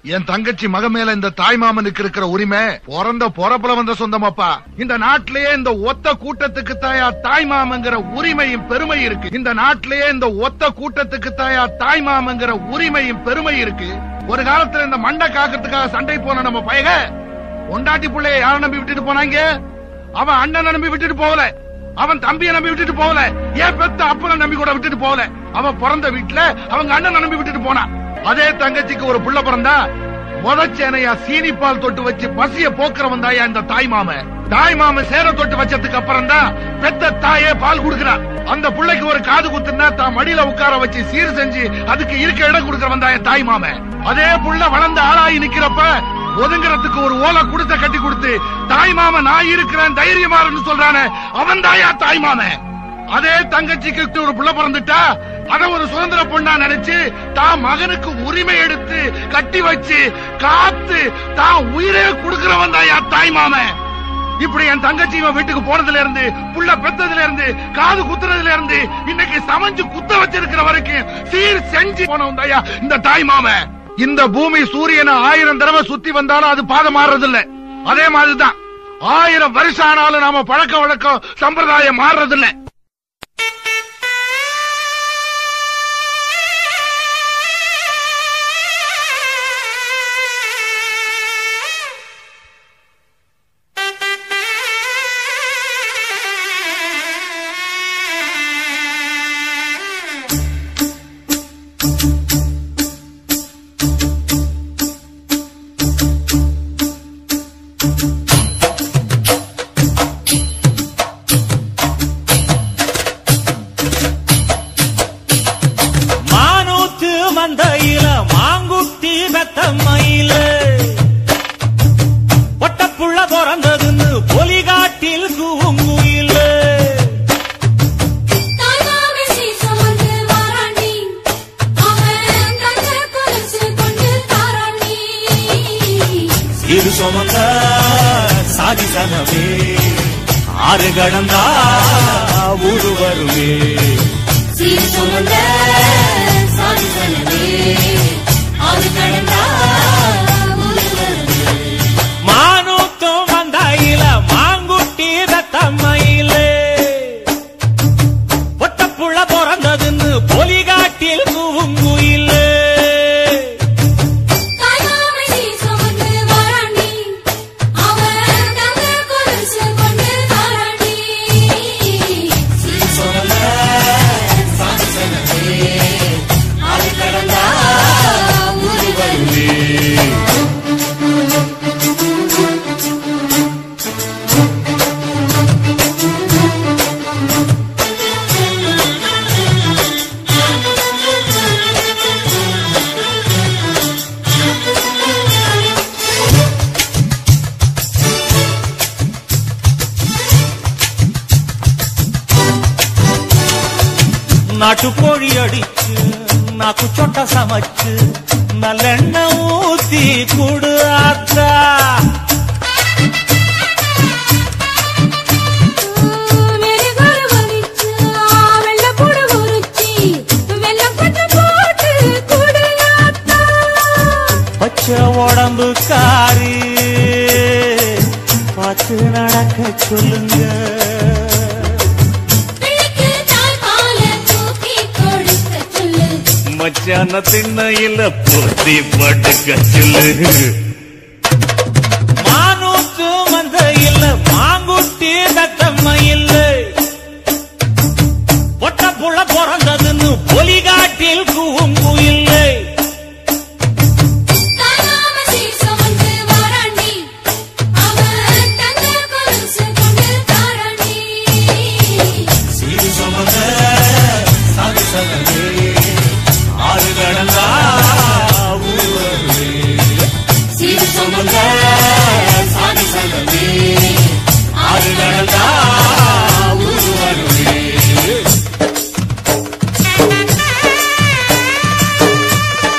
என் தங்கச்சி மக மேல இந்த தாய்மாமனுக்கு இருக்கிற உரிமை பிறந்த பொறப்புல வந்த சொந்தமாப்பா இந்த நாட்டிலேயே இந்த ஒத்த கூட்டத்துக்கு தாயா தாய்மாமங்கிற உரிமையும் பெருமை இருக்கு இந்த நாட்டிலேயே இந்த ஒத்த கூட்டத்துக்கு தாயா தாய்மாமங்கிற உரிமையும் பெருமை இருக்கு ஒரு காலத்துல இந்த மண்டை காக்கிறதுக்காக சண்டை போன நம்ம பயக பொண்டாட்டி பிள்ளைய யார நம்பி விட்டுட்டு போனாங்க அவன் அண்ணனை நம்பி விட்டுட்டு போகல அவன் தம்பியை நம்பி விட்டுட்டு போகல ஏன் பெத்த அப்பனை நம்பி கூட விட்டுட்டு போகல அவன் பிறந்த வீட்டுல அவங்க அண்ணனை நம்பி விட்டுட்டு போனான் அதே தங்கச்சிக்கு ஒரு புள்ள பிறந்தா முதச்சேனையா சீனிப்பால் தொட்டு வச்சு பசிய போக்குறவன் தாயா இந்த தாய் மாமன் தாய் மாமன் சேர தொட்டு வச்சதுக்கு அப்புறம் தான் பெத்த தாயே பால் குடுக்கிறான் அந்த புள்ளைக்கு ஒரு காது குத்துனா தான் மடியில உட்கார வச்சு சீர் செஞ்சு அதுக்கு இருக்க இடம் கொடுக்கறவன் தான் என் தாய் மாமன் அதே புள்ள வளர்ந்து ஆளாகி நிக்கிறப்ப ஒதுங்கறதுக்கு ஒரு ஓலை கொடுத்த கட்டி கொடுத்து தாய் மாமன் நான் இருக்கிறேன் தைரியமா இருந்து சொல்றானே அவன் தாயா தாய் மாமன் அதே தங்கச்சிக்கு ஒரு புள்ள பிறந்துட்டா அத ஒரு சுதந்திர பொண்ணா நினைச்சு தான் மகனுக்கு உரிமை எடுத்து கட்டி வச்சு காத்து தான் உயிரே கொடுக்கிறவன் தான் என் தாய் மாமன் இப்படி என் தங்கச்சி இவன் வீட்டுக்கு போனதுல இருந்து புள்ள பெத்ததுல இருந்து காது குத்துறதுல இருந்து இன்னைக்கு சமைஞ்சு குத்த வச்சிருக்கிற வரைக்கும் சீர் செஞ்சு போனவன் தாயா இந்த தாய் மாமன் இந்த பூமி சூரியனை ஆயிரம் தடவை சுத்தி வந்தாலும் அது பாதம் மாறுறது இல்ல அதே மாதிரிதான் ஆயிரம் வருஷம் ஆனாலும் நாம பழக்க வழக்கம் சம்பிரதாயம் மாறுறது இல்ல மானூத்து மந்தையில மாங்குட்டி பெத்தம்மையில ஒட்டப்புள்ள பிறந்ததுன்னு பொலிகாட்டில் கூங்குயில தாய்மாமே சீசமந்து வாராண்டி அவன் தங்க கொலுசு கொண்டு தாராண்டி இது சுமந்த சாதி சனமே ஆறு கடந்தா ஊரு வருமே சீர் சுமந்த சாதி சனமே ஆறு கடந்தா ஊரு வருமே மானூத்தும் மந்தையில மாங்குட்டி பெத்தம்மையில ஒட்டப்புள்ள பிறந்ததுன்னு பொலிகாட்டில் கூங்குயில தாய்மாமே சீசமந்து வாராண்டி அவன் தங்க கொலுசு கொண்டு தாராண்டி சீர் சுமந்த சாதி சனமே ஆறு கடந்தா ஊரு வருமே நாட்டுக்கோழி அடிச்சு நாக்கு சொட்ட சமைச்சு நல்லெண்ணெய் ஊத்தி குடு ஆத்தா வெறுகாடு வலிச்சு, வெள்ளைப்பூடு உரிச்சி, வெள்ளைப்பட்டு போட்டு குடியாத்தா. பச்சை உடம்பு காரி பார்த்து நடக்க சொல்லுங்க பிள்ளைக்கு தாய்ப்பாலை தூக்கி கொடுக்க சொல்லு. மச்சான திண்ணையில பொத்தி படுக்க சொல்லு மானூத்து மந்த இல்ல மாங்குட்டி தத்தம்ம இல்ல பொட்ட புள்ள பிறந்ததுன்னு பொலிகாட்டில் கூங்கு இல்லை தாய்மாம சீசம் வந்து வாராண்டி, அவன் தங்க கொலுசு கொண்டு தாராண்டி. சீரு சுமந்த சாதி சனமே ஆறு கடந்தா ஊருவருமே சீர் சுமந்த சாதி சனமே, ஆறு கடந்தா ஊருவருமே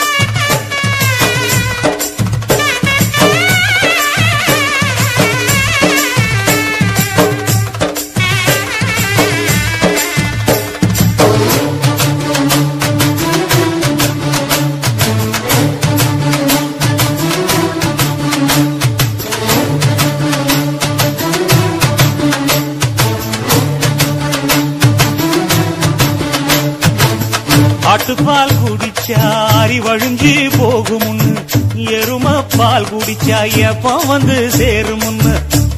சாரி வழிஞ்சு போகும் முன்னு எரும பால் குடிச்சா எப்ப வந்து சேரும் முன்னு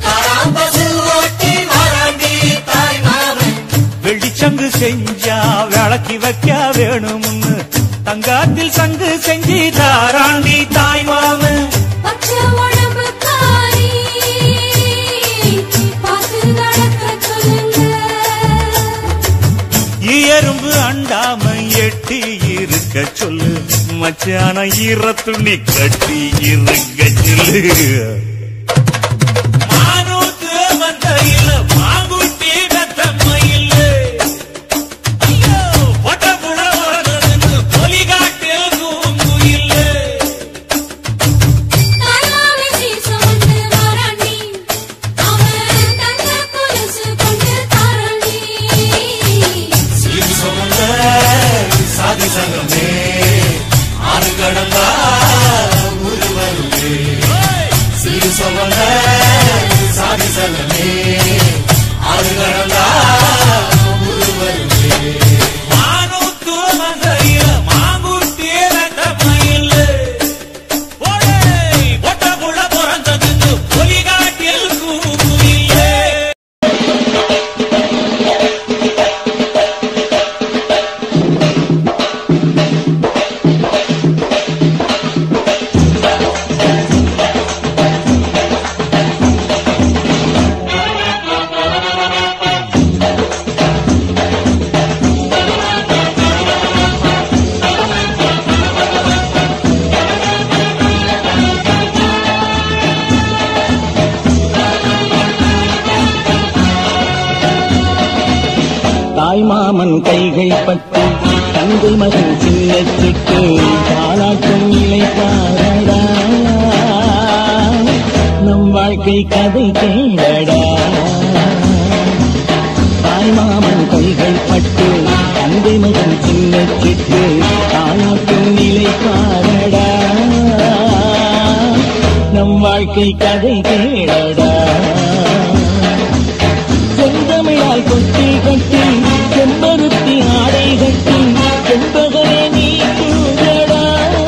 வெள்ளிச்சங்கு செஞ்சா விளக்கி வைக்க வேணும்னு தங்காத்தில் சங்கு செஞ்சு தாராண்டி தாய் மாமன் பச்சை உடம்புக்காரி பார்த்து நடக்க சொல்லுங்க எறும்பு அண்டாம எட்டி இருக்க சொல்லு மச்சான ஈர துணி கட்டி இருக்க சொல்லு மானூத்து வந்த இல்ல மாங்குட்டி வெத்தம்ம இல்ல ஐயோ பொட்ட புட வரதுன்னு பொலிகாட்டில் கூங்கு இல்ல தாயாவே சீசம் வந்து வாராண்டி அவன் தங்க கொலுசு கொண்டு தாராண்டி சாதி சங்கமே ஆறு கடந்தா ஊரு வருமே சிறு சொந்த சாதி சங்கமே ஆறு கடந்தா ஊரு வருமே மானூத்து மந்தையில மாங்குட்டி ரத்தமயில ஓடே ஒட்ட புள்ள பிறந்ததுக்கு பொலிகாட்டில் கூகுயிலே தாய்மாமன் கைகள் பட்டு தந்தை மகன் சின்ன சிட்டு பாலாட்டும் நிலை பாரடா நம் வாழ்க்கை கதை கேளடா தாய்மாமன் கைகள் பட்டு தந்தை மகன் சின்ன சிட்டு பாலாட்டும் நிலை பாரடா நம் வாழ்க்கை கதை கேளடா செந்தமிழாய் கொட்டி கட்டி செம்பருத்தி ஆடை கட்டி செண்பகனே நீ தூங்கடா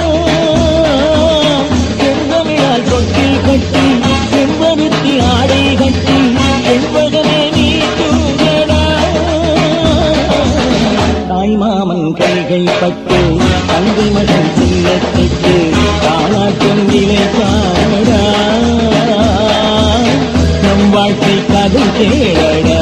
செந்தமிழாய் கொட்டி கட்டி செம்பருத்தி ஆடை கட்டி செண்பகனே நீ தூங்கடா தாய்மாமன் கைகள் பட்டு தந்தை மகன் சின்னத்திட்டு தாளாட்டும் நிலை பாடா நம் வாழ்க்கை கதை கேளடா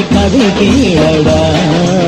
கதை கேளடா